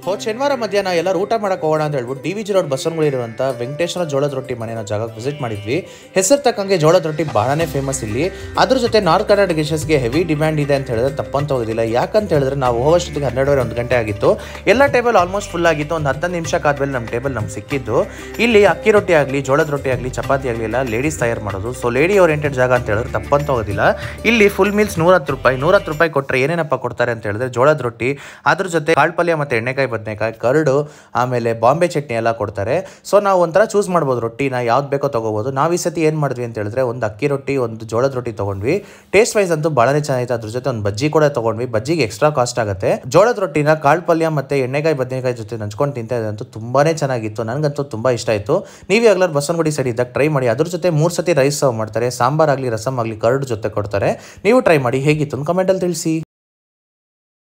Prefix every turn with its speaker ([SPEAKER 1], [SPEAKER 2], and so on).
[SPEAKER 1] so ಶನಿವಾರ ಮಧ್ಯಾಹ್ನ ಎಲ್ಲರೂ ಊಟ ಮಾಡಕ್ಕೆ ಹೋಗೋಣ ಅಂತ ಹೇಳ್ಬಿಟ್ಟು ಡಿ ವಿ ಜಿ ರೋಡ್ ಬಸವನಗುಳಿರುವಂಥ ವೆಂಕಟೇಶ್ವರ ಜೋಳದ ರೊಟ್ಟಿ ಮನೆ ನಾವು ಜಾಗಕ್ಕೆ ವಿಸಿಟ್ ಮಾಡಿದ್ವಿ ಹೆಸರು ತಕ್ಕಂಗೆ ಜೋಳದ ರೊಟ್ಟಿ ಬಹಳನೇ ಫೇಮಸ್ ಇಲ್ಲಿ ಅದ್ರ ಜೊತೆ ನಾರ್ತ್ ಕರ್ನಾಟಕ ಡಿಶಸ್ಗೆ ಹೆವಿ ಡಿಮ್ಯಾಂಡ್ ಇದೆ ಅಂತ ಹೇಳಿದ್ರೆ ತಪ್ಪಂತ ಹೋಗೋದಿಲ್ಲ ಯಾಕಂತ ಹೇಳಿದ್ರೆ ನಾವು ಹೋಗೋಷ್ಟೊತ್ತಿಗೆ ಹನ್ನೆರಡುವರೆ ಒಂದು ಗಂಟೆ ಆಗಿತ್ತು ಎಲ್ಲ ಟೇಬಲ್ ಆಲ್ಮೋಸ್ಟ್ ಫುಲ್ ಆಗಿತ್ತು ಒಂದು ಹತ್ತೊಂದು ನಿಮಿಷಕ್ಕೆ ಆದ್ಮೇಲೆ ನಮ್ಮ ಟೇಬಲ್ ನಮ್ಗೆ ಸಿಕ್ಕಿದ್ದು ಇಲ್ಲಿ ಅಕ್ಕಿ ರೊಟ್ಟಿ ಆಗಲಿ ಜೋಳದ ರೊಟ್ಟಿ ಆಗಲಿ ಚಪಾತಿ ಆಗಲಿ ಎಲ್ಲ ಲೇಡೀಸ್ ತಯಾರು ಮಾಡೋದು ಸೊ ಲೇಡಿ ಓರಿಯೆಂಟೆಡ್ ಜಾಗ ಅಂತ ಹೇಳಿದ್ರೆ ತಪ್ಪಂತ ಹೋಗೋದಿಲ್ಲ ಇಲ್ಲಿ ಫುಲ್ ಮೀಲ್ಸ್ ನೂರತ್ತು ರೂಪಾಯಿ ನೂರತ್ತು ರೂಪಾಯಿ ಕೊಟ್ಟರೆ ಏನೇನಪ್ಪ ಕೊಡ್ತಾರೆ ಅಂತ ಹೇಳಿದ್ರೆ ಜೋಳದ ರೊಟ್ಟಿ ಅದ್ರ ಜೊತೆ ಕಾಳು ಪಲ್ಯ ಮತ್ತು ಎಣ್ಣೆಕಾಯಿ ಬದನೆಕಾಯಿ ಕರಡು ಆಮೇಲೆ ಬಾಂಬೆ ಚಟ್ನಿ ಎಲ್ಲ ಕೊಡ್ತಾರೆ ಸೊ ನಾವು ಒಂಥರ ಚೂಸ್ ಮಾಡ್ಬೋದು ರೊಟ್ಟಿನ ಯಾವ್ದು ಬೇಕೋ ತೊಗೋಬೋದು ನಾವು ಈ ಸತಿ ಏನು ಮಾಡಿದ್ವಿ ಅಂತ ಹೇಳಿದ್ರೆ ಒಂದು ಅಕ್ಕಿ ರೊಟ್ಟಿ ಒಂದು ಜೋಳದ ರೊಟ್ಟಿ ತೊಗೊಂಡ್ವಿ ಟೇಸ್ಟ್ ವೈಸ್ ಅಂತೂ ಭಾಳನೇ ಚೆನ್ನಾಗಿತ್ತು ಅದ್ರ ಜೊತೆ ಒಂದು ಬಜ್ಜಿ ಕೂಡ ತೊಗೊಂಡ್ವಿ ಬಜ್ಜಿಗೆ ಎಕ್ಸ್ಟ್ರಾ ಕಾಸ್ಟ್ ಆಗುತ್ತೆ ಜೋಳದ ರೊಟ್ಟಿನ ಕಾಳು ಪಲ್ಯ ಮತ್ತು ಎಣ್ಣೆಕಾಯಿ ಬದನೆಕಾಯಿ ಜೊತೆ ನಂಚ್ಕೊಂಡು ತಿಂತಾ ಇದ್ದಂತೂ ತುಂಬಾನೇ ಚೆನ್ನಾಗಿತ್ತು ನನಗಂತೂ ತುಂಬ ಇಷ್ಟ ಆಯಿತು ನೀವು ಯಾವಾಗಲೂ ಬಸವನಗುಡಿ ಸೈಡ್ ಇದ್ದಾಗ ಟ್ರೈ ಮಾಡಿ ಅದ್ರ ಜೊತೆ ಮೂರು ಸತಿ ರೈಸ್ ಸರ್ವ್ ಮಾಡ್ತಾರೆ ಸಾಂಬಾರ್ ಆಗಲಿ ರಸಮ್ ಆಗಲಿ ಕರ್ಡ್ ಜೊತೆ ಕೊಡ್ತಾರೆ ನೀವು ಟ್ರೈ ಮಾಡಿ ಹೇಗಿತ್ತು ಕಮೆಂಟಲ್ಲಿ ತಿಳಿಸಿ